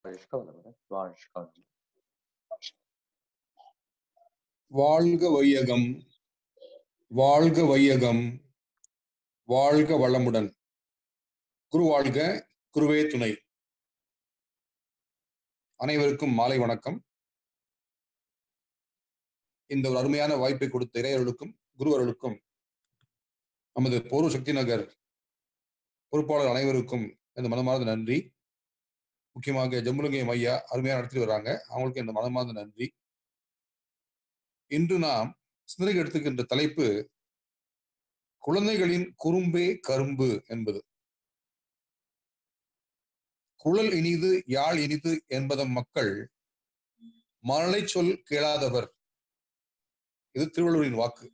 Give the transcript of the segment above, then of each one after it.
Szkoda, Van szkoda. வாழ்க வையகம் வாழ்க வையகம் வாழ்க வளமுடன் குரு வாழ்க குருவே துணை அனைவருக்கும் மாலை வணக்கம் இந்த ஒரு அருமையான வாய்ப்பை கொடுத்த இறையர்களுக்கும் குருவர்களுக்கும் நமது போரு சக்தி நகர் பொறுப்பாளர் அனைவருக்கும் இந்த மனமார்ந்த நன்றி முக்கியமாக ஜம்புலிங்கம் ஐயா அருமையாக நடத்திட்டு வர்றாங்க அவங்களுக்கு இந்த மனமார்ந்த நன்றி இன்று நாம் சிந்தனைக்கு எடுத்துக்கின்ற தலைப்பு குழந்தைகளின் குறும்பே கரும்பு என்பது குழல் இனிது யாழ் இனிது என்பதன் மக்கள் மழலை சொல் கேளாதவர் இது திருவள்ளுவரின் வாக்கு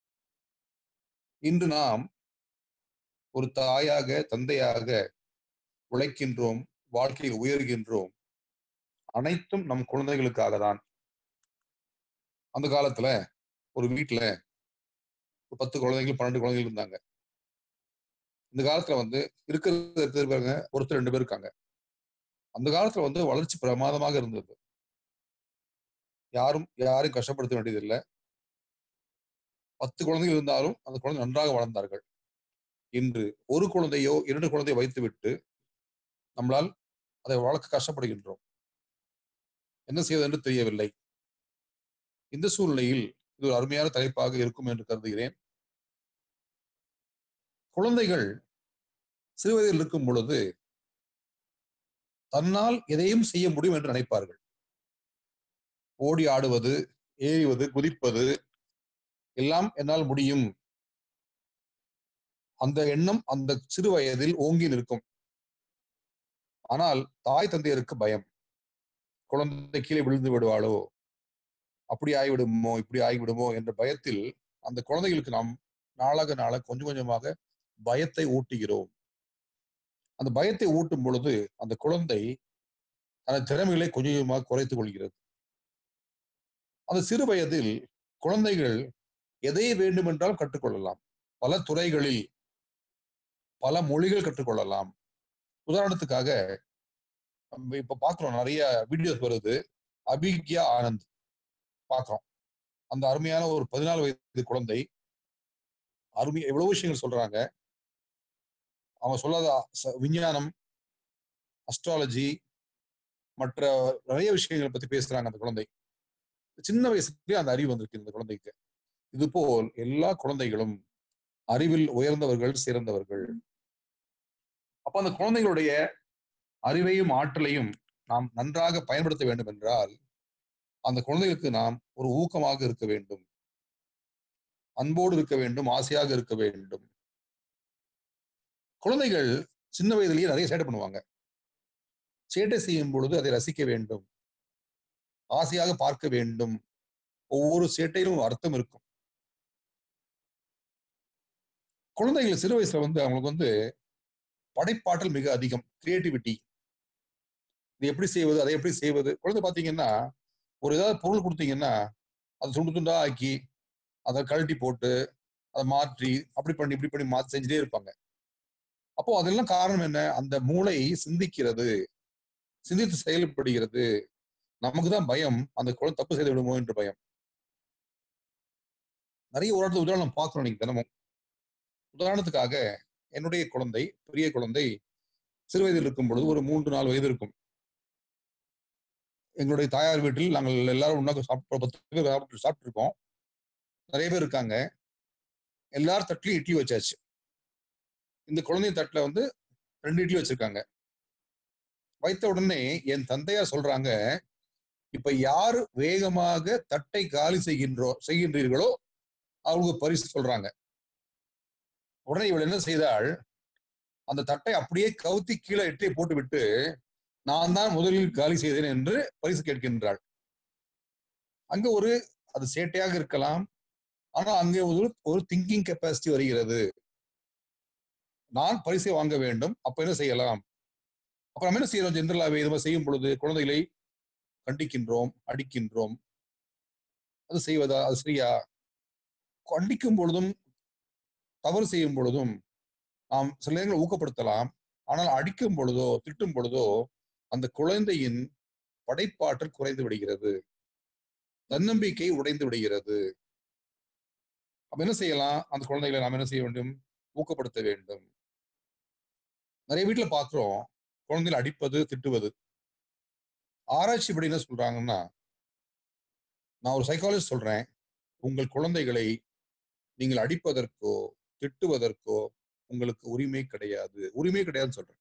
இன்று நாம் ஒரு தாயாக தந்தையாக உழைக்கின்றோம் வாழ்க்கையில் உயர்கின்றோம் அனைத்தும் நம் குழந்தைகளுக்காக தான் அந்த காலத்துல ஒரு வீட்டுல ஒரு பத்து குழந்தைகள் பன்னெண்டு குழந்தைகள் இருந்தாங்க இந்த காலத்துல வந்து இருக்கிறது எத்தனை பேருங்க ஒருத்தர் ரெண்டு பேர் இருக்காங்க அந்த காலத்துல வந்து வளர்ச்சி பிரமாதமாக இருந்தது யாரும் யாரையும் கஷ்டப்படுத்த வேண்டியதில்லை பத்து குழந்தைகள் இருந்தாலும் அந்த குழந்தை நன்றாக வளர்ந்தார்கள் இன்று ஒரு குழந்தையோ இரண்டு குழந்தையோ வைத்துவிட்டு நம்மளால் அதை வளர்க்க கஷ்டப்படுகின்றோம் என்ன செய்வது என்று தெரியவில்லை இந்த சூழ்நிலையில் இது ஒரு அருமையான தலைப்பாக இருக்கும் என்று கருதுகிறேன் குழந்தைகள் சிறுவயதில் இருக்கும் பொழுது தன்னால் எதையும் செய்ய முடியும் என்று நினைப்பார்கள் ஓடி ஆடுவது ஏறிவது குதிப்பது எல்லாம் என்னால் முடியும் அந்த எண்ணம் அந்த சிறு வயதில் ஓங்கி நிற்கும் ஆனால் தாய் தந்தையருக்கு பயம் குழந்தை கீழே விழுந்து விடுவாளோ அப்படி ஆகிவிடுமோ இப்படி ஆகிவிடுமோ என்ற பயத்தில் அந்த குழந்தைகளுக்கு நாம் நாளாக நாளாக கொஞ்சம் கொஞ்சமாக பயத்தை ஊட்டுகிறோம் அந்த பயத்தை ஊட்டும் பொழுது அந்த குழந்தை தனது திறமைகளை கொஞ்சம் கொஞ்சமாக குறைத்துக் கொள்கிறது அந்த சிறு வயதில் குழந்தைகள் எதை வேண்டுமென்றால் கற்றுக்கொள்ளலாம் பல துறைகளில் பல மொழிகள் கற்றுக்கொள்ளலாம் உதாரணத்துக்காக நம்ம இப்ப பாக்குறோம் நிறைய வீடியோஸ் வருது அபிக்யா ஆனந்த் பார்க்கிறோம் அந்த அருமையான ஒரு பதினாலு வயது குழந்தை அருமை எவ்வளவு விஷயங்கள் சொல்றாங்க அவங்க சொல்லாத விஞ்ஞானம் அஸ்ட்ராலஜி மற்ற நிறைய விஷயங்களை பத்தி பேசுறாங்க அந்த குழந்தை சின்ன வயசுலயே அந்த அறிவு வந்திருக்கு இந்த குழந்தைக்கு இது போல் எல்லா குழந்தைகளும் அறிவில் உயர்ந்தவர்கள் சிறந்தவர்கள் அப்ப அந்த குழந்தைகளுடைய அறிவையும் ஆற்றலையும் நாம் நன்றாக பயன்படுத்த வேண்டும் என்றால் அந்த குழந்தைகளுக்கு நாம் ஒரு ஊக்கமாக இருக்க வேண்டும் அன்போடு இருக்க வேண்டும் ஆசையாக இருக்க வேண்டும் குழந்தைகள் சின்ன வயதிலேயே நிறைய சேட்டை பண்ணுவாங்க சேட்டை செய்யும் பொழுது அதை ரசிக்க வேண்டும் ஆசையாக பார்க்க வேண்டும் ஒவ்வொரு சேட்டையிலும் அர்த்தம் இருக்கும் குழந்தைகள் சிறு வயசுல வந்து அவங்களுக்கு வந்து படைப்பாற்றல் மிக அதிகம் கிரியேட்டிவிட்டி இது எப்படி செய்வது அதை எப்படி செய்வது குழந்தை பாத்தீங்கன்னா ஒரு ஏதாவது பொருள் கொடுத்தீங்கன்னா அதை துண்டு துண்டா ஆக்கி அதை கழட்டி போட்டு அதை மாற்றி அப்படி பண்ணி இப்படி பண்ணி மாற்றி செஞ்சுட்டே இருப்பாங்க அப்போ அதெல்லாம் காரணம் என்ன அந்த மூளை சிந்திக்கிறது சிந்தித்து செயல்படுகிறது நமக்கு தான் பயம் அந்த குழந்தை தப்பு செய்து விடுமோ என்று பயம் நிறைய ஒரு இடத்துல உதாரணம் பார்க்கணும் நீங்க தினமும் உதாரணத்துக்காக என்னுடைய குழந்தை பெரிய குழந்தை சிறு வயதில் இருக்கும் பொழுது ஒரு மூன்று நாலு வயது இருக்கும் எங்களுடைய தாயார் வீட்டில் நாங்கள் எல்லாரும் ஒன்றாக சாப்பிட்டு பத்து பேர் சாப்பிட்டு சாப்பிட்டுருக்கோம் நிறைய பேர் இருக்காங்க எல்லாரும் தட்டிலையும் இட்லி வச்சாச்சு இந்த குழந்தை தட்டில் வந்து ரெண்டு இட்லி வச்சிருக்காங்க வைத்த உடனே என் தந்தையார் சொல்றாங்க இப்ப யார் வேகமாக தட்டை காலி செய்கின்றோ செய்கின்றீர்களோ அவங்களுக்கு பரிசு சொல்றாங்க உடனே இவள் என்ன செய்தாள் அந்த தட்டை அப்படியே கவுத்தி கீழே எட்டை போட்டு விட்டு நான் தான் முதலில் காலி செய்தேன் என்று பரிசு கேட்கின்றாள் அங்க ஒரு அது சேட்டையாக இருக்கலாம் ஆனா அங்கே ஒரு ஒரு திங்கிங் கெப்பாசிட்டி வருகிறது நான் பரிசை வாங்க வேண்டும் அப்ப என்ன செய்யலாம் அப்புறம் என்ன செய்யறோம் ஜென்ரலாவே இது மாதிரி செய்யும் பொழுது குழந்தைகளை கண்டிக்கின்றோம் அடிக்கின்றோம் அது செய்வதா அது சரியா கண்டிக்கும் பொழுதும் தவறு செய்யும் பொழுதும் நாம் சில நேரங்களை ஊக்கப்படுத்தலாம் ஆனால் அடிக்கும் பொழுதோ திட்டும் பொழுதோ அந்த குழந்தையின் படைப்பாற்றல் குறைந்து விடுகிறது தன்னம்பிக்கை உடைந்து விடுகிறது அப்ப என்ன செய்யலாம் அந்த குழந்தைகளை நாம் என்ன செய்ய வேண்டும் ஊக்கப்படுத்த வேண்டும் நிறைய வீட்டுல பாக்குறோம் குழந்தைகளை அடிப்பது திட்டுவது ஆராய்ச்சி படி என்ன சொல்றாங்கன்னா நான் ஒரு சைக்காலஜிஸ்ட் சொல்றேன் உங்கள் குழந்தைகளை நீங்கள் அடிப்பதற்கோ திட்டுவதற்கோ உங்களுக்கு உரிமை கிடையாது உரிமை கிடையாதுன்னு சொல்றேன்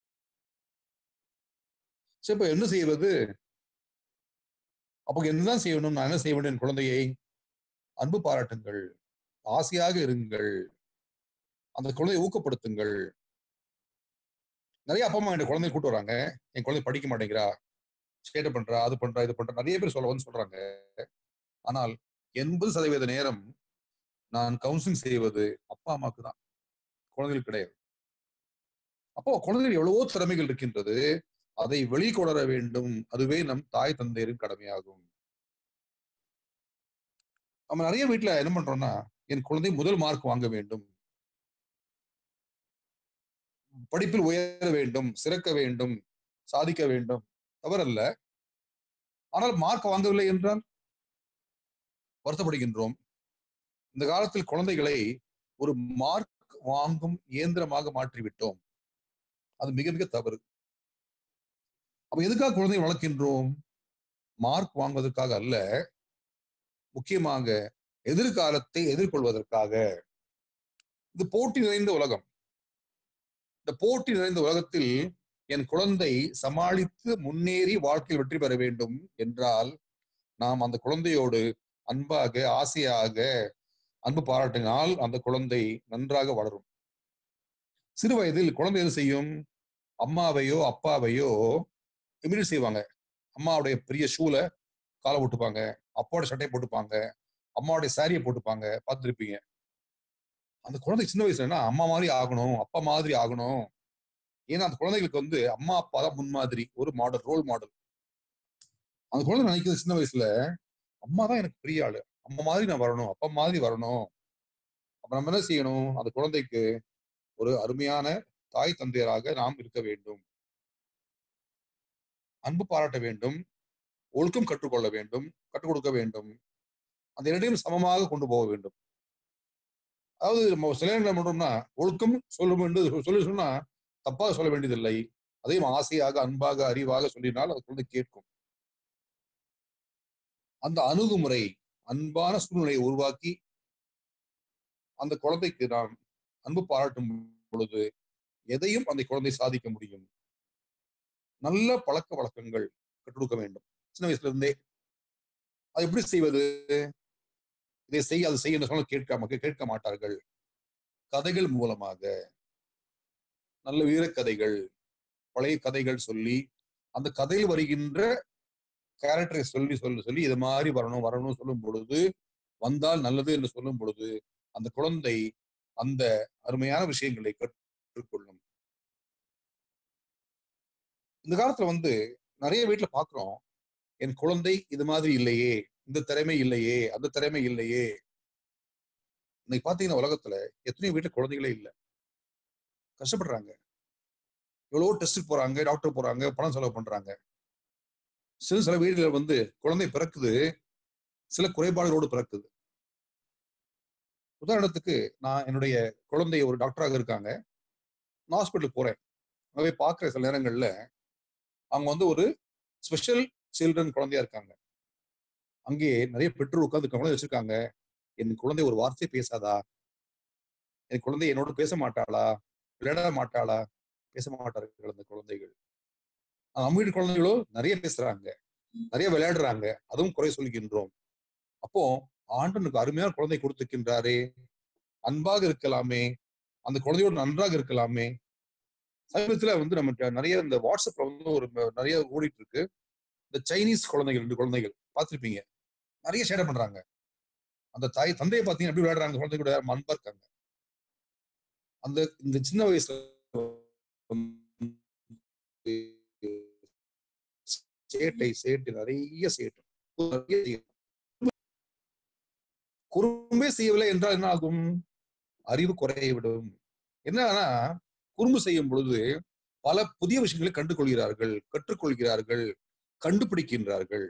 சரி இப்ப என்ன செய்வது அப்போ என்னதான் செய்யணும் நான் என்ன செய்ய வேண்டும் என் குழந்தையை அன்பு பாராட்டுங்கள் ஆசையாக இருங்கள் அந்த குழந்தையை ஊக்கப்படுத்துங்கள் நிறைய அப்பா அம்மா என் குழந்தைய கூட்டு வராங்க என் குழந்தை படிக்க மாட்டேங்கிறா சேட்டை பண்றா அது பண்றா இது பண்றா நிறைய பேர் சொல்ல வந்து சொல்றாங்க ஆனால் எண்பது சதவீத நேரம் நான் கவுன்சிலிங் செய்வது அப்பா அம்மாவுக்கு தான் குழந்தைகளுக்கு கிடையாது அப்போ குழந்தைகள் எவ்வளவோ திறமைகள் இருக்கின்றது அதை வெளிக்கொணர வேண்டும் அதுவே நம் தாய் தந்தையரின் கடமையாகும் நம்ம நிறைய வீட்டுல என்ன பண்றோம்னா என் குழந்தை முதல் மார்க் வாங்க வேண்டும் படிப்பில் உயர வேண்டும் சிறக்க வேண்டும் சாதிக்க வேண்டும் தவறல்ல ஆனால் மார்க் வாங்கவில்லை என்றால் வருத்தப்படுகின்றோம் இந்த காலத்தில் குழந்தைகளை ஒரு மார்க் வாங்கும் இயந்திரமாக மாற்றிவிட்டோம் அது மிக மிக தவறு அப்ப எதுக்காக குழந்தை வளர்க்கின்றோம் மார்க் வாங்குவதற்காக அல்ல முக்கியமாக எதிர்காலத்தை எதிர்கொள்வதற்காக இது போட்டி நிறைந்த உலகம் இந்த போட்டி நிறைந்த உலகத்தில் என் குழந்தை சமாளித்து முன்னேறி வாழ்க்கையில் வெற்றி பெற வேண்டும் என்றால் நாம் அந்த குழந்தையோடு அன்பாக ஆசையாக அன்பு பாராட்டினால் அந்த குழந்தை நன்றாக வளரும் சிறு வயதில் குழந்தை எது செய்யும் அம்மாவையோ அப்பாவையோ இமிடியட் செய்வாங்க அம்மாவுடைய பெரிய ஷூல காலை போட்டுப்பாங்க அப்பாவோட சட்டையை போட்டுப்பாங்க அம்மாவுடைய சாரியை போட்டுப்பாங்க பார்த்துருப்பீங்க அந்த குழந்தை சின்ன வயசுலன்னா அம்மா மாதிரி ஆகணும் அப்பா மாதிரி ஆகணும் ஏன்னா அந்த குழந்தைகளுக்கு வந்து அம்மா அப்பா தான் முன்மாதிரி ஒரு மாடல் ரோல் மாடல் அந்த குழந்தை நினைக்கிறது சின்ன வயசுல அம்மா தான் எனக்கு பெரிய ஆளு அம்மா மாதிரி நான் வரணும் அப்பா மாதிரி வரணும் அப்ப நம்ம என்ன செய்யணும் அந்த குழந்தைக்கு ஒரு அருமையான தாய் தந்தையராக நாம் இருக்க வேண்டும் அன்பு பாராட்ட வேண்டும் ஒழுக்கம் கற்றுக்கொள்ள வேண்டும் கற்றுக் கொடுக்க வேண்டும் அந்த இரண்டையும் சமமாக கொண்டு போக வேண்டும் அதாவது நம்ம சில நேரம் என்ன பண்றோம்னா ஒழுக்கம் சொல்ல வேண்டும் சொல்லி சொன்னா தப்பாக சொல்ல வேண்டியதில்லை அதையும் ஆசையாக அன்பாக அறிவாக சொல்லினால் அது குழந்தை கேட்கும் அந்த அணுகுமுறை அன்பான சூழ்நிலையை உருவாக்கி அந்த குழந்தைக்கு நாம் அன்பு பாராட்டும் பொழுது எதையும் அந்த குழந்தை சாதிக்க முடியும் நல்ல பழக்க வழக்கங்கள் கற்றுக் கொடுக்க வேண்டும் சின்ன வயசுல இருந்தே அது எப்படி செய்வது இதை செய் அது செய்ய சொன்ன கேட்காம கேட்க மாட்டார்கள் கதைகள் மூலமாக நல்ல வீரக்கதைகள் பழைய கதைகள் சொல்லி அந்த கதையில் வருகின்ற கேரக்டரை சொல்லி சொல்லி சொல்லி இது மாதிரி வரணும் வரணும் சொல்லும் பொழுது வந்தால் நல்லது என்று சொல்லும் பொழுது அந்த குழந்தை அந்த அருமையான விஷயங்களை கற்றுக்கொள்ளும் இந்த காலத்துல வந்து நிறைய வீட்டுல பாக்குறோம் என் குழந்தை இது மாதிரி இல்லையே இந்த திறமை இல்லையே அந்த திறமை இல்லையே இன்னைக்கு பாத்தீங்கன்னா உலகத்துல எத்தனையோ வீட்டுல குழந்தைகளே இல்லை கஷ்டப்படுறாங்க எவ்வளவோ டெஸ்ட்டுக்கு போறாங்க டாக்டர் போறாங்க பணம் செலவு பண்றாங்க சில சில வீடுகள் வந்து குழந்தை பிறக்குது சில குறைபாடுகளோடு பிறக்குது உதாரணத்துக்கு நான் என்னுடைய குழந்தை ஒரு டாக்டராக இருக்காங்க நான் ஹாஸ்பிட்டலுக்கு போறேன் அங்க போய் பார்க்குற சில நேரங்கள்ல அவங்க வந்து ஒரு ஸ்பெஷல் சில்ட்ரன் குழந்தையா இருக்காங்க அங்கே நிறைய பெற்றோர் உட்கார்ந்து குழந்தை வச்சிருக்காங்க என் குழந்தை ஒரு வார்த்தை பேசாதா என் குழந்தை என்னோட பேச மாட்டாளா விளையாட மாட்டாளா பேச மாட்டார்கள் அந்த குழந்தைகள் நம்ம வீட்டு குழந்தைகளோ நிறைய பேசுறாங்க நிறைய விளையாடுறாங்க அதுவும் குறை சொல்கின்றோம் அப்போ ஆண்டனுக்கு அருமையான குழந்தை கொடுத்துக்கின்றாரே அன்பாக இருக்கலாமே அந்த குழந்தையோடு நன்றாக இருக்கலாமே சமீபத்துல வந்து நம்ம நிறைய இந்த வாட்ஸ்அப்ல வந்து ஒரு நிறைய ஓடிட்டு இருக்கு இந்த சைனீஸ் குழந்தைகள் ரெண்டு குழந்தைகள் பார்த்திருப்பீங்க நிறைய சேடை பண்றாங்க அந்த தாய் தந்தையை பார்த்தீங்கன்னா எப்படி விளையாடுறாங்க குழந்தை கூட அன்பா இருக்காங்க அந்த இந்த சின்ன வயசுல சேட்டை சேட்டு நிறைய சேட்டு குறும்பே செய்யவில்லை என்றால் என்ன ஆகும் அறிவு குறைய விடும் என்னன்னா குறும்பு செய்யும் பொழுது பல புதிய விஷயங்களை கண்டுகொள்கிறார்கள் கற்றுக்கொள்கிறார்கள் கண்டுபிடிக்கின்றார்கள்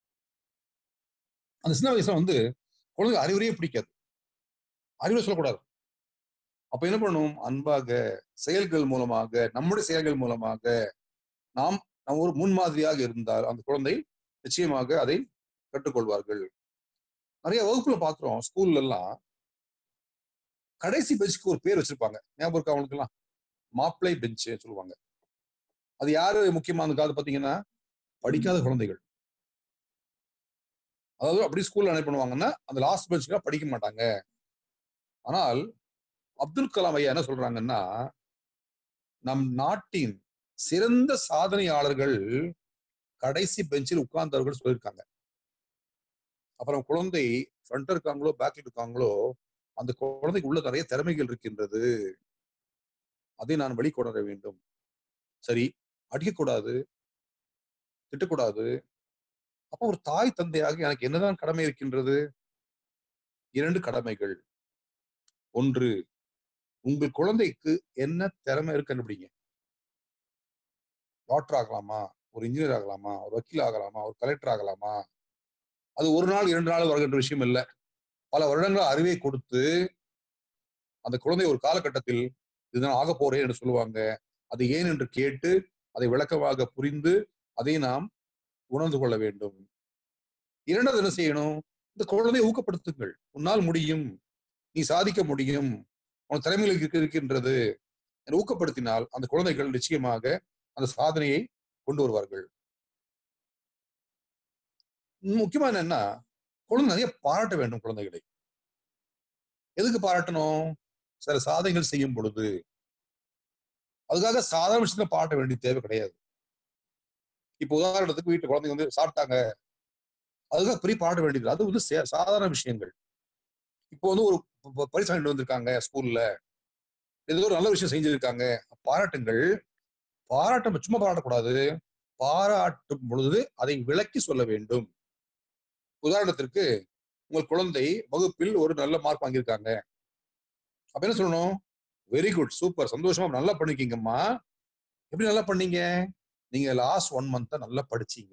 அந்த சின்ன வயசுல வந்து குழந்தை அறிவுரையே பிடிக்காது அறிவுரை சொல்லக்கூடாது அப்ப என்ன பண்ணும் அன்பாக செயல்கள் மூலமாக நம்முடைய செயல்கள் மூலமாக நாம் நாம் ஒரு முன்மாதிரியாக இருந்தால் அந்த குழந்தை நிச்சயமாக அதை கற்றுக்கொள்வார்கள் நிறைய வகுப்புல பாக்குறோம் ஸ்கூல்ல எல்லாம் கடைசி பெஞ்சுக்கு ஒரு பேர் வச்சிருப்பாங்க ஞாபகம் இருக்கா அவங்களுக்கு எல்லாம் மாப்பிளை பெஞ்ச் சொல்லுவாங்க அது யாரு முக்கியமானதுக்காக பாத்தீங்கன்னா படிக்காத குழந்தைகள் அதாவது அப்படி ஸ்கூல்ல என்ன பண்ணுவாங்கன்னா அந்த லாஸ்ட் பெஞ்சுக்கு படிக்க மாட்டாங்க ஆனால் அப்துல் கலாம் ஐயா என்ன சொல்றாங்கன்னா நம் நாட்டின் சிறந்த சாதனையாளர்கள் கடைசி பெஞ்சில் உட்கார்ந்தவர்கள் சொல்லியிருக்காங்க அப்புறம் குழந்தை ஃப்ரண்ட் இருக்காங்களோ பேக்ல இருக்காங்களோ அந்த குழந்தைக்கு உள்ள நிறைய திறமைகள் இருக்கின்றது அதை நான் வெளிக்கொணர வேண்டும் சரி அடிக்கக்கூடாது திட்டக்கூடாது அப்ப ஒரு தாய் தந்தையாக எனக்கு என்னதான் கடமை இருக்கின்றது இரண்டு கடமைகள் ஒன்று உங்கள் குழந்தைக்கு என்ன திறமை இருக்கு கண்டுபிடிங்க டாக்டர் ஆகலாமா ஒரு இன்ஜினியர் ஆகலாமா ஒரு வக்கீல் ஆகலாமா ஒரு கலெக்டர் ஆகலாமா அது ஒரு நாள் இரண்டு நாள் வருகின்ற விஷயம் இல்லை பல வருடங்கள் அறிவை கொடுத்து அந்த குழந்தை ஒரு காலகட்டத்தில் இதுதான் ஆக போறேன் என்று சொல்லுவாங்க அது ஏன் என்று கேட்டு அதை விளக்கமாக புரிந்து அதை நாம் உணர்ந்து கொள்ள வேண்டும் இரண்டாவது என்ன செய்யணும் இந்த குழந்தையை ஊக்கப்படுத்துங்கள் உன்னால் முடியும் நீ சாதிக்க முடியும் உன் திறமைகள் இருக்க- இருக்கின்றது என்று ஊக்கப்படுத்தினால் அந்த குழந்தைகள் நிச்சயமாக அந்த சாதனையை கொண்டு வருவார்கள் முக்கியமா என்னன்னா குழந்தை நிறைய பாராட்ட வேண்டும் குழந்தைகளை எதுக்கு பாராட்டணும் சில சாதனைகள் செய்யும் பொழுது அதுக்காக சாதாரண விஷயத்த பாராட்ட வேண்டிய தேவை கிடையாது இப்போ உதாரணத்துக்கு வீட்டு குழந்தைங்க வந்து சாப்பிட்டாங்க அதுக்காக பெரிய பாராட்ட வேண்டியது அது வந்து சே- சாதாரண விஷயங்கள் இப்போ வந்து ஒரு ப- ப- பரிசு வாங்கிட்டு வந்திருக்காங்க ஸ்கூல்ல ஏதோ ஒரு நல்ல விஷயம் செஞ்சிருக்காங்க பாராட்டுங்கள் பாராட்டம் சும்மா பாராட்டக்கூடாது பாராட்டும் பொழுது அதை விளக்கி சொல்ல வேண்டும் உதாரணத்திற்கு உங்கள் குழந்தை வகுப்பில் ஒரு நல்ல மார்க் வாங்கியிருக்காங்க அப்ப என்ன சொல்லணும் வெரி குட் சூப்பர் சந்தோஷமா நல்லா பண்ணிருக்கீங்கம்மா எப்படி நல்லா பண்ணீங்க நீங்க லாஸ்ட் ஒன் மந்த்தா நல்லா படிச்சீங்க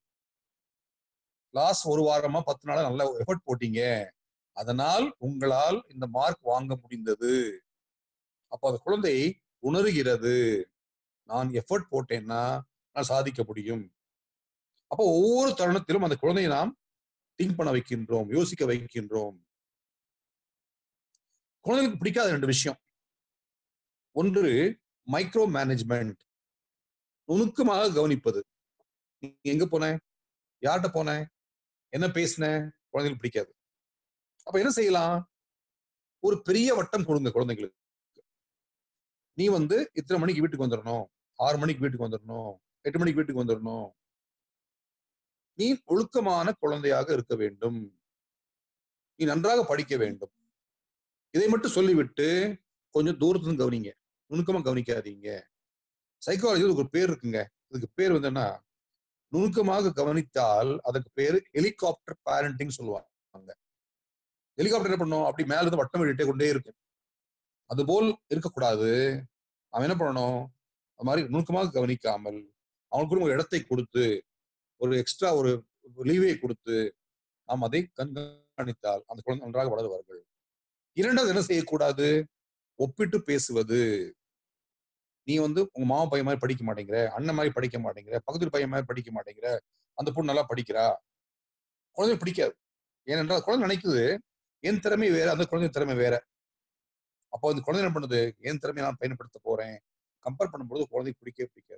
லாஸ்ட் ஒரு வாரமா பத்து நாளா நல்ல எஃபர்ட் போட்டீங்க அதனால் உங்களால் இந்த மார்க் வாங்க முடிந்தது அப்ப அந்த குழந்தை உணர்கிறது நான் எஃபர்ட் போட்டேன்னா நான் சாதிக்க முடியும் அப்போ ஒவ்வொரு தருணத்திலும் அந்த குழந்தையை நாம் திங்க் பண்ண வைக்கின்றோம் யோசிக்க வைக்கின்றோம் குழந்தைகளுக்கு பிடிக்காத ரெண்டு விஷயம் ஒன்று மைக்ரோ மேனேஜ்மெண்ட் நுணுக்கமாக கவனிப்பது நீ எங்க போன யார்கிட்ட போன என்ன பேசின குழந்தைகளுக்கு பிடிக்காது அப்ப என்ன செய்யலாம் ஒரு பெரிய வட்டம் கொடுங்க குழந்தைங்களுக்கு நீ வந்து இத்தனை மணிக்கு வீட்டுக்கு வந்துடணும் ஆறு மணிக்கு வீட்டுக்கு வந்துடணும் எட்டு மணிக்கு வீட்டுக்கு வந்துடணும் நீ ஒழுக்கமான குழந்தையாக இருக்க வேண்டும் நீ நன்றாக படிக்க வேண்டும் இதை மட்டும் சொல்லிவிட்டு கொஞ்சம் தூரத்துல கவனிங்க நுணுக்கமா கவனிக்காதீங்க சைக்காலஜி ஒரு பேர் இருக்குங்க இதுக்கு பேர் வந்து என்ன நுணுக்கமாக கவனித்தால் அதுக்கு பேரு ஹெலிகாப்டர் பேரண்டிங் சொல்லுவாங்க ஹெலிகாப்டர் என்ன பண்ணும் அப்படி மேல இருந்து வட்டம் விட்டுட்டே கொண்டே இருக்கும் அதுபோல் இருக்கக்கூடாது அவன் என்ன பண்ணணும் அது மாதிரி நுணுக்கமாக கவனிக்காமல் அவனுக்கு ஒரு இடத்தை கொடுத்து ஒரு எக்ஸ்ட்ரா ஒரு லீவை கொடுத்து நாம் அதை கண்காணித்தால் அந்த குழந்தை நன்றாக வளருவார்கள் இரண்டாவது என்ன செய்யக்கூடாது ஒப்பிட்டு பேசுவது நீ வந்து உங்க மாமா பையன் மாதிரி படிக்க மாட்டேங்கிற அண்ணன் மாதிரி படிக்க மாட்டேங்கிற பக்கத்து பையன் மாதிரி படிக்க மாட்டேங்கிற அந்த பொண்ணு நல்லா படிக்கிறா குழந்தை பிடிக்காது ஏனென்றால் குழந்தை நினைக்குது என் திறமை வேற அந்த குழந்தை திறமை வேற அப்போ அந்த குழந்தை என்ன பண்ணுது என் திறமையை நான் பயன்படுத்த போறேன் கம்பேர் பண்ணும்போது குழந்தைக்கு பிடிக்கவே பிடிக்காது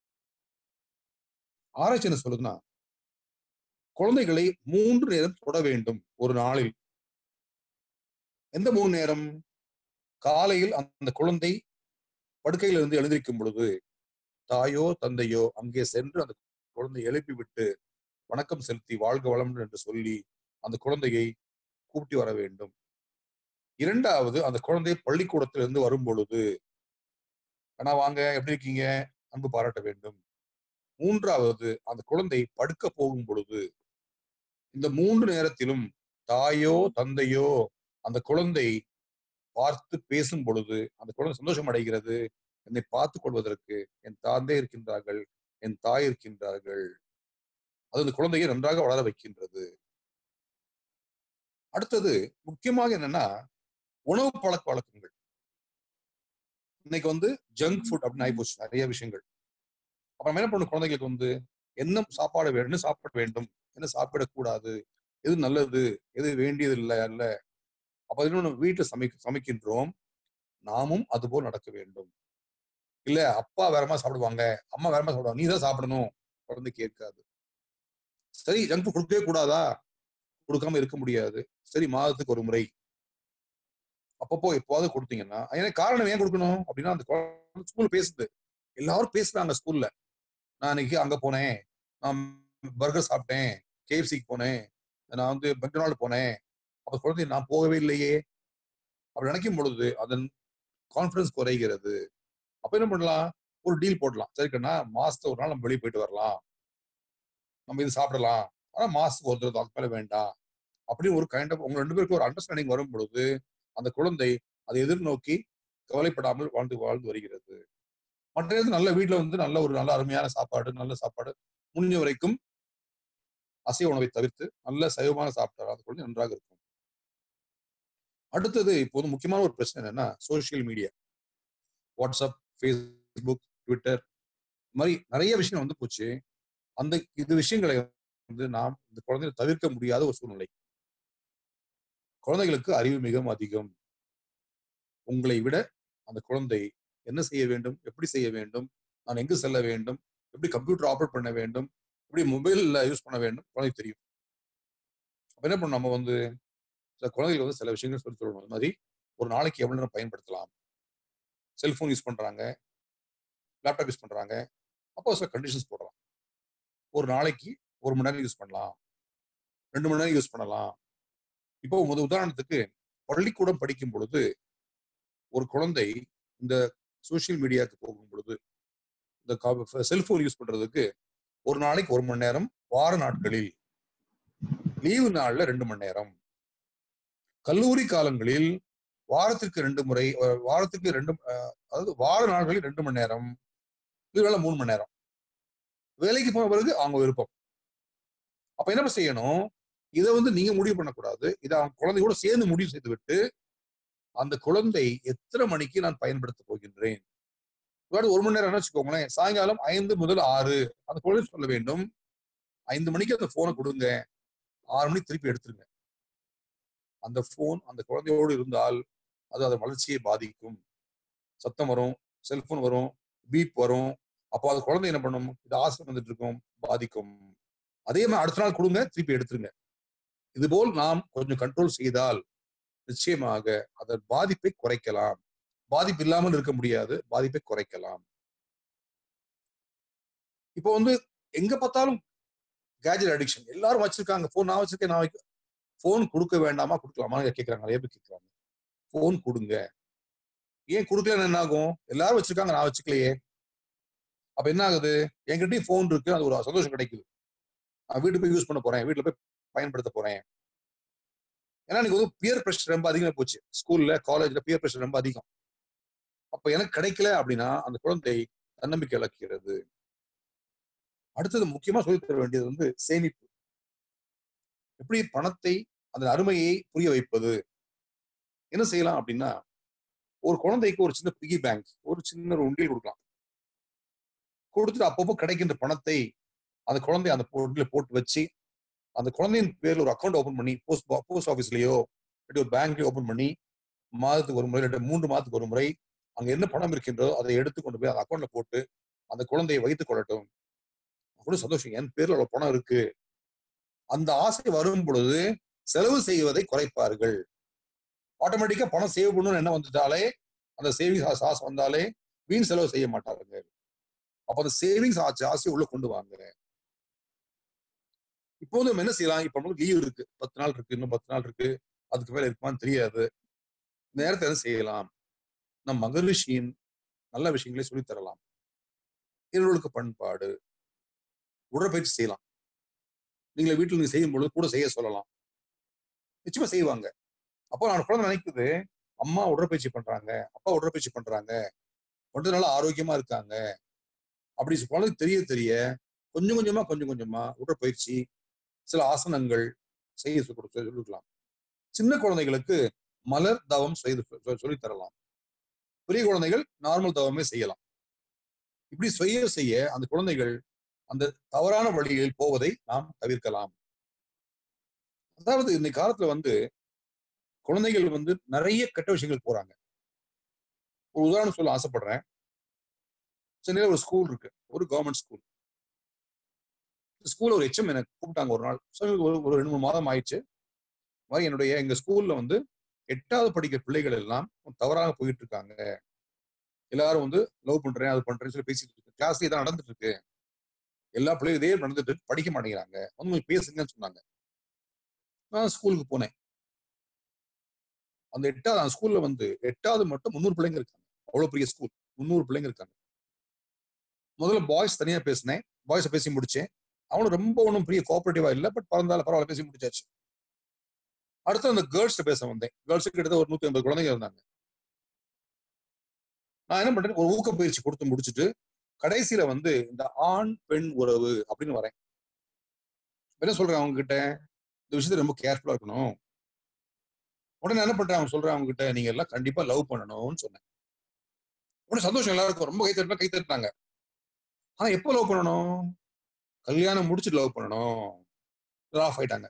ஆராய்ச்சி என்ன சொல்லுதுன்னா குழந்தைகளை மூன்று நேரம் தொட வேண்டும் ஒரு நாளில் எந்த மூணு நேரம் காலையில் அந்த குழந்தை படுக்கையில இருந்து எழுந்திருக்கும் பொழுது தாயோ தந்தையோ அங்கே சென்று அந்த குழந்தை எழுப்பி விட்டு வணக்கம் செலுத்தி வாழ்க வளமுடன் என்று சொல்லி அந்த குழந்தையை கூட்டி வர வேண்டும் இரண்டாவது அந்த குழந்தை பள்ளிக்கூடத்திலிருந்து வரும் பொழுது அண்ணா வாங்க எப்படி இருக்கீங்க அன்பு பாராட்ட வேண்டும் மூன்றாவது அந்த குழந்தை படுக்க போகும் பொழுது இந்த மூன்று நேரத்திலும் தாயோ தந்தையோ அந்த குழந்தை பார்த்து பேசும் பொழுது அந்த குழந்தை சந்தோஷம் அடைகிறது என்னை பார்த்துக் கொள்வதற்கு என் தந்தை இருக்கின்றார்கள் என் தாய் இருக்கின்றார்கள் அது அந்த குழந்தையை நன்றாக வளர வைக்கின்றது அடுத்தது முக்கியமாக என்னன்னா உணவு பழக்க வழக்கங்கள் இன்னைக்கு வந்து ஜங்க் ஃபுட் அப்படின்னு ஆயிப்போச்சு நிறைய விஷயங்கள் அப்புறம் என்ன பண்ணும் குழந்தைகளுக்கு வந்து என்ன சாப்பாடு வேணும் என்ன சாப்பிட வேண்டும் என்ன சாப்பிடக்கூடாது எது நல்லது எது வேண்டியது இல்லை அல்ல அப்ப இன்னொன்று வீட்டுல சமைக்க சமைக்கின்றோம் நாமும் அதுபோல் நடக்க வேண்டும் இல்ல அப்பா வேறமா சாப்பிடுவாங்க அம்மா வேறமா சாப்பிடுவாங்க நீ தான் சாப்பிடணும் குழந்தை கேட்காது சரி ஜங்க் ஃபுட் கொடுக்கவே கூடாதா கொடுக்காம இருக்க முடியாது சரி மாதத்துக்கு ஒரு முறை அப்பப்போ எப்போவாவது கொடுத்தீங்கன்னா ஏன்னா காரணம் ஏன் கொடுக்கணும் அப்படின்னா அந்த ஸ்கூல் பேசுது எல்லாரும் பேசுறாங்க ஸ்கூல்ல நான் இன்னைக்கு அங்க போனேன் நான் பர்கர் சாப்பிட்டேன் கேஎஃப்சிக்கு போனேன் நான் வந்து மெக்டொனால்டு போனேன் அப்ப குழந்தை நான் போகவே இல்லையே அப்படி நினைக்கும் பொழுது அதன் கான்பிடன்ஸ் குறைகிறது அப்ப என்ன பண்ணலாம் ஒரு டீல் போடலாம் சரி கண்ணா மாசத்துல ஒரு நாள் நம்ம வெளியே போயிட்டு வரலாம் நம்ம இது சாப்பிடலாம் ஆனா மாசத்துக்கு ஒரு தடவை அதுக்கு மேல வேண்டாம் அப்படின்னு ஒரு கைண்ட் ஆஃப் உங்க ரெண்டு பேருக்கு ஒரு அண்டர்ஸ்டாண்டிங் வரும் பொழுது அந்த குழந்தை அதை எதிர்நோக்கி கவலைப்படாமல் வாழ்ந்து வாழ்ந்து வருகிறது மற்ற நேரத்துல நல்ல வீட்டுல வந்து நல்ல ஒரு நல்ல அருமையான சாப்பாடு நல்ல சாப்பாடு முடிஞ்ச வரைக்கும் அசைவ உணவை தவிர்த்து நல்ல சைவமான சாப்பிட்டால் அந்த குழந்தை நன்றாக இருக்கும் அடுத்தது இப்போது முக்கியமான ஒரு பிரச்சனை என்னன்னா social media WhatsApp Facebook Twitter இது மாதிரி நிறைய விஷயம் வந்து போச்சு அந்த இது விஷயங்களை வந்து நாம் இந்த குழந்தைகளை தவிர்க்க முடியாத ஒரு சூழ்நிலை குழந்தைகளுக்கு அறிவு மிகவும் அதிகம் உங்களை விட அந்த குழந்தை என்ன செய்ய வேண்டும் எப்படி செய்ய வேண்டும் நான் எங்கு செல்ல வேண்டும் எப்படி கம்ப்யூட்டர் ஆப்ரேட் பண்ண வேண்டும் எப்படி மொபைல்ல யூஸ் பண்ண வேண்டும் குழந்தைக்கு தெரியும் அப்ப என்ன பண்ணணும் நம்ம வந்து சில குழந்தைகளுக்கு வந்து சில விஷயங்கள் சொல்லி சொல்லணும் அது மாதிரி ஒரு நாளைக்கு எவ்வளவு நேரம் பயன்படுத்தலாம் செல்போன் யூஸ் பண்றாங்க லேப்டாப் யூஸ் பண்றாங்க அப்போ சில கண்டிஷன்ஸ் போடலாம் ஒரு நாளைக்கு ஒரு மணி நேரம் யூஸ் பண்ணலாம் ரெண்டு மணி நேரம் யூஸ் பண்ணலாம் இப்போ முத உதாரணத்துக்கு பள்ளிக்கூடம் படிக்கும் பொழுது ஒரு குழந்தை இந்த சோசியல் மீடியாவுக்கு போகும் பொழுது இந்த செல்போன் யூஸ் பண்றதுக்கு ஒரு நாளைக்கு ஒரு மணி நேரம் வார நாட்களில் லீவு நாள்ல ரெண்டு மணி நேரம் கல்லூரி காலங்களில் வாரத்திற்கு ரெண்டு முறை அஹ் வாரத்துக்கு ரெண்டு அஹ் அதாவது வார நாட்களில் ரெண்டு மணி நேரம் இதுவேளை மூணு மணி நேரம் வேலைக்கு போன பிறகு அவங்க விருப்பம் அப்ப என்ன செய்யணும் இதை வந்து நீங்க முடிவு பண்ணக்கூடாது இதை அவங்க குழந்தையோட சேர்ந்து முடிவு செய்து விட்டு அந்த குழந்தை எத்தனை மணிக்கு நான் பயன்படுத்த போகின்றேன் ஒரு மணி நேரம் வச்சுக்கோங்களேன் சாயங்காலம் ஐந்து முதல் ஆறு அந்த குழந்தை சொல்ல வேண்டும் ஐந்து மணிக்கு அந்த போனை கொடுங்க ஆறு மணிக்கு திருப்பி எடுத்துருங்க அந்த போன் அந்த குழந்தையோடு இருந்தால் அது அதன் வளர்ச்சியை பாதிக்கும் சத்தம் வரும் செல்போன் வரும் பீப் வரும் அப்போ அது குழந்தை என்ன பண்ணும் இது ஆசை வந்துட்டு இருக்கும் பாதிக்கும் அதே மாதிரி அடுத்த நாள் கொடுங்க திருப்பி எடுத்துருங்க இதுபோல் நாம் கொஞ்சம் கண்ட்ரோல் செய்தால் நிச்சயமாக அதன் பாதிப்பை குறைக்கலாம் பாதிப்பு இல்லாமல் இருக்க முடியாது பாதிப்பை குறைக்கலாம் இப்போ வந்து எங்க பார்த்தாலும் கேஜெட் அடிக்ஷன் எல்லாரும் வச்சிருக்காங்க போன் நான் வச்சிருக்கேன் நான் வைக்க போன் கொடுக்க வேண்டாமா கொடுக்கலாமா கேட்கறாங்க நிறைய பேர் கேட்கறாங்க போன் கொடுங்க ஏன் கொடுக்கலன்னு என்ன ஆகும் எல்லாரும் வச்சிருக்காங்க நான் வச்சுக்கலையே அப்ப என்ன ஆகுது என்கிட்டயும் போன் இருக்கு அது ஒரு சந்தோஷம் கிடைக்குது நான் வீட்டு போய் யூஸ் பண்ண போறேன் வீட்டுல போய் பயன்படுத்த போறேன் ஏன்னா எனக்கு வந்து பியர் ப்ரெஷர் ரொம்ப அதிகமா போச்சு ஸ்கூல்ல காலேஜ்ல பியர் ப்ரெஷர் ரொம்ப அதிகம் அப்ப எனக்கு கிடைக்கல அப்படின்னா அந்த குழந்தை தன்னம்பிக்கை இழக்கிறது அடுத்தது முக்கியமா சொல்லி தர வேண்டியது வந்து சேமிப்பு எப்படி பணத்தை அதன் அருமையை புரிய வைப்பது என்ன செய்யலாம் அப்படின்னா ஒரு குழந்தைக்கு ஒரு சின்ன பிகி பேங்க் ஒரு சின்ன ஒரு உண்டியல் கொடுக்கலாம் கொடுத்துட்டு அப்பப்போ கிடைக்கின்ற பணத்தை அந்த குழந்தை அந்த உண்டியில போட்டு வச்சு அந்த குழந்தையின் பேர்ல ஒரு அக்கௌண்ட் ஓபன் பண்ணி போஸ்ட் போஸ்ட் ஆஃபீஸ்லயோ இல்லாட்டி ஒரு பேங்க்லயோ ஓபன் பண்ணி மாதத்துக்கு ஒரு முறை இல்லாட்டி மூன்று மாதத்துக்கு ஒரு முறை அங்க என்ன பணம் இருக்கின்றதோ அதை எடுத்து கொண்டு போய் அந்த அக்கௌண்ட்ல போட்டு அந்த குழந்தையை வைத்துக் கொள்ளட்டும் அப்படின்னு சந்தோஷம் என் பேர்ல அவ்வளவு பணம் இருக்கு அந்த ஆசை வரும் பொழுது செலவு செய்வதை குறைப்பார்கள் ஆட்டோமேட்டிக்கா பணம் சேவ் பண்ணணும்னு என்ன வந்துட்டாலே அந்த சேவிங்ஸ் ஆசை வந்தாலே வீண் செலவு செய்ய மாட்டாங்க அப்ப அந்த சேவிங்ஸ் ஆச்சு ஆசையை உள்ள கொண்டு வாங்க இப்போ வந்து நம்ம என்ன செய்யலாம் இப்ப நமக்கு லீவ் இருக்கு பத்து நாள் இருக்கு இன்னும் பத்து நாள் இருக்கு அதுக்கு மேல இருக்குமான்னு தெரியாது நேரத்தை என்ன செய்யலாம் நம் மகரிஷியின் நல்ல விஷயங்களை சொல்லித் தரலாம் இருளுக்கு பண்பாடு உடற்பயிற்சி செய்யலாம் நீங்களே வீட்டில் நீங்க செய்யும் பொழுது கூட செய்ய சொல்லலாம் நிச்சயமா செய்வாங்க அப்போ நான் குழந்தை நினைக்குது அம்மா உடற்பயிற்சி பண்றாங்க அப்பா உடற்பயிற்சி பண்றாங்க பண்றதுனால ஆரோக்கியமா இருக்காங்க அப்படி குழந்தை தெரிய தெரிய கொஞ்சம் கொஞ்சமா கொஞ்சம் கொஞ்சமா உடற்பயிற்சி சில ஆசனங்கள் செய்ய சொல்லி கொடு- சொல்லி கொடுக்கலாம் சின்ன குழந்தைகளுக்கு மலர் தவம் செய்து சொ- சொல்லித் தரலாம் பெரிய குழந்தைகள் நார்மல் தவமே செய்யலாம் இப்படி செய்ய செய்ய அந்த குழந்தைகள் அந்த தவறான வழிகளில் போவதை நாம் தவிர்க்கலாம் அதாவது இந்த காலத்துல வந்து குழந்தைகள் வந்து நிறைய கெட்ட விஷயங்கள் போறாங்க ஒரு உதாரணம் சொல்ல ஆசைப்படுறேன் சென்னையில ஒரு ஸ்கூல் இருக்கு ஒரு கவர்மெண்ட் ஸ்கூல் ஸ்கூல்ல ஒரு எச்எம் எனக்கு கூப்பிட்டாங்க ஒரு நாள் சரி, ஒரு ஒரு ரெண்டு மூணு மாதம் ஆயிடுச்சு இந்த மாதிரி என்னுடைய எங்க ஸ்கூல்ல வந்து எட்டாவது படிக்கிற பிள்ளைகள் எல்லாம் தவறாக போயிட்டு இருக்காங்க எல்லாரும் வந்து லவ் பண்றேன் அது பண்றேன்னு சொல்லி பேசிட்டு இருக்கு கிளாஸ்ல இதான் நடந்துட்டு இருக்கு எல்லா பிள்ளைகளும் இதே நடந்துட்டு இருக்கு படிக்க மாட்டேங்கிறாங்க வந்து உங்களுக்கு பேசுங்கன்னு சொன்னாங்க நான் ஸ்கூலுக்கு போனேன் அந்த எட்டாவது அந்த ஸ்கூல்ல வந்து எட்டாவது மட்டும் முந்நூறு பிள்ளைங்க இருக்காங்க அவ்வளவு பெரிய ஸ்கூல் முந்நூறு பிள்ளைங்க இருக்காங்க முதல்ல பாய்ஸ் தனியா பேசினேன் பாய்ஸ் பேசி முடிச்சேன் அவனும் ரொம்ப ஒன்றும் பெரிய கோஆபரேட்டிவா இல்லை பட் பரந்தாலும் பரவாயில்ல பேசி முடிச்சாச்சு அடுத்து அந்த கேர்ள்ஸ் பேச வந்தேன் கேர்ள்ஸுக்கு கிட்டத்தட்ட ஒரு நூத்தி ஐம்பது குழந்தைங்க இருந்தாங்க நான் என்ன பண்றேன் ஒரு ஊக்க பயிற்சி கொடுத்து முடிச்சுட்டு கடைசியில வந்து இந்த ஆண் பெண் உறவு அப்படின்னு வரேன் என்ன சொல்றேன் அவங்க கிட்ட இந்த விஷயத்துல ரொம்ப கேர்ஃபுல்லா இருக்கணும் உடனே என்ன பண்றேன் அவங்க சொல்றேன் அவங்க கிட்ட நீங்க எல்லாம் கண்டிப்பா லவ் பண்ணணும்னு சொன்னேன் உடனே சந்தோஷம் எல்லாருக்கும் ரொம்ப கை தட்டினா கை தட்டினாங்க ஆனா எப்போ லவ் பண்ணணும் கல்யாணம் முடிச்சுட்டு லவ் பண்ணணும் ஆஃப் ஆயிட்டாங்க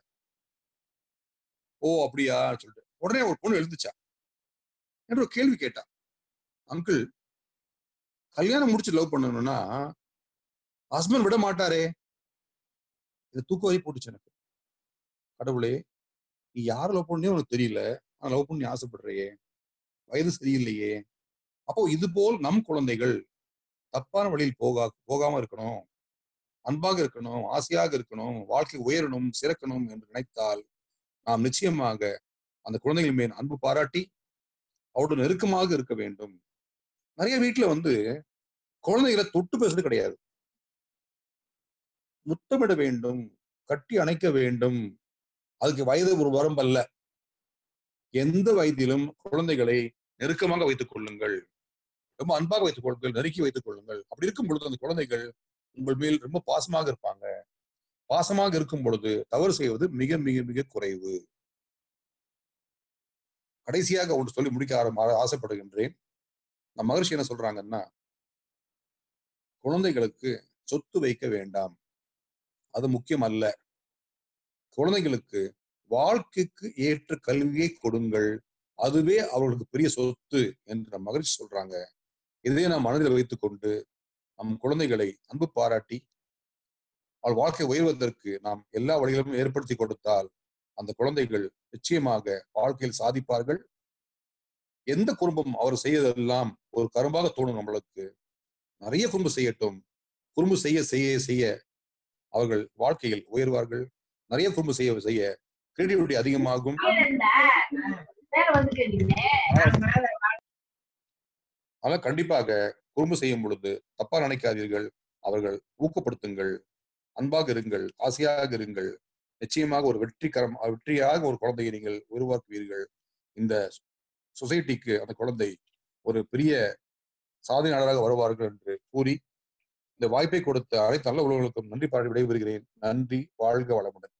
ஓ அப்படியா சொல்லிட்டு உடனே ஒரு பொண்ணு எழுந்துச்சா என்று ஒரு கேள்வி கேட்டா அங்கிள் கல்யாணம் முடிச்சு லவ் பண்ணணும்னா ஹஸ்பண்ட் விட மாட்டாரே இது தூக்க வரி போட்டுச்சு எனக்கு கடவுளே நீ யார் லவ் பண்ணே உனக்கு தெரியல ஆனா லவ் பண்ணி ஆசைப்படுறியே வயது சரியில்லையே அப்போ இது போல் நம் குழந்தைகள் தப்பான வழியில் போகா போகாம இருக்கணும் அன்பாக இருக்கணும் ஆசையாக இருக்கணும் வாழ்க்கை உயரணும் சிறக்கணும் என்று நினைத்தால் நாம் நிச்சயமாக அந்த குழந்தைகள் மேல் அன்பு பாராட்டி அவருடன் நெருக்கமாக இருக்க வேண்டும் நிறைய வீட்டுல வந்து குழந்தைகளை தொட்டு பேசுறது கிடையாது முத்தமிட வேண்டும் கட்டி அணைக்க வேண்டும் அதுக்கு வயது ஒரு வரம்பல்ல எந்த வயதிலும் குழந்தைகளை நெருக்கமாக வைத்துக் கொள்ளுங்கள் ரொம்ப அன்பாக வைத்துக் கொள்ளுங்கள் நெருக்கி வைத்துக் கொள்ளுங்கள் அப்படி இருக்கும் பொழுது அந்த குழந்தைகள் உங்கள் மேல் ரொம்ப பாசமாக இருப்பாங்க பாசமாக இருக்கும் பொழுது தவறு செய்வது மிக மிக மிக குறைவு கடைசியாக ஒன்று சொல்லி முடிக்க ஆர- ஆசைப்படுகின்றேன் நம் மகர்ஷி என்ன சொல்றாங்கன்னா குழந்தைகளுக்கு சொத்து வைக்க வேண்டாம் அது முக்கியம் அல்ல குழந்தைகளுக்கு வாழ்க்கைக்கு ஏற்ற கல்வியை கொடுங்கள் அதுவே அவர்களுக்கு பெரிய சொத்து என்று நம் மகிழ்ச்சி சொல்றாங்க இதை நாம் மனதில் வைத்துக் கொண்டு நம் குழந்தைகளை அன்பு பாராட்டி அவள் வாழ்க்கை உயர்வதற்கு நாம் எல்லா வழிகளும் ஏற்படுத்தி கொடுத்தால் அந்த குழந்தைகள் நிச்சயமாக வாழ்க்கையில் சாதிப்பார்கள் எந்த குடும்பம் அவர் செய்யதெல்லாம் ஒரு கரும்பாக தோணும் நம்மளுக்கு நிறைய குறும்பு செய்யட்டும் குறும்பு செய்ய செய்ய செய்ய அவர்கள் வாழ்க்கையில் உயர்வார்கள் நிறைய குறும்பு செய்ய செய்ய கிரியேட்டிவிட்டி அதிகமாகும் அதனால் கண்டிப்பாக குறும்பு செய்யும் பொழுது தப்பா நினைக்காதீர்கள் அவர்கள் ஊக்கப்படுத்துங்கள் அன்பாக இருங்கள் ஆசையாக இருங்கள் நிச்சயமாக ஒரு வெற்றிகரம் வெற்றியாக ஒரு குழந்தையை நீங்கள் உருவாக்குவீர்கள் இந்த சொசைட்டிக்கு அந்த குழந்தை ஒரு பெரிய சாதனையாளராக வருவார்கள் என்று கூறி இந்த வாய்ப்பை கொடுத்த அனைத்து நல்ல உறவுகளுக்கும் நன்றி பாராட்டி விடைபெறுகிறேன் நன்றி வாழ்க வளமுடன்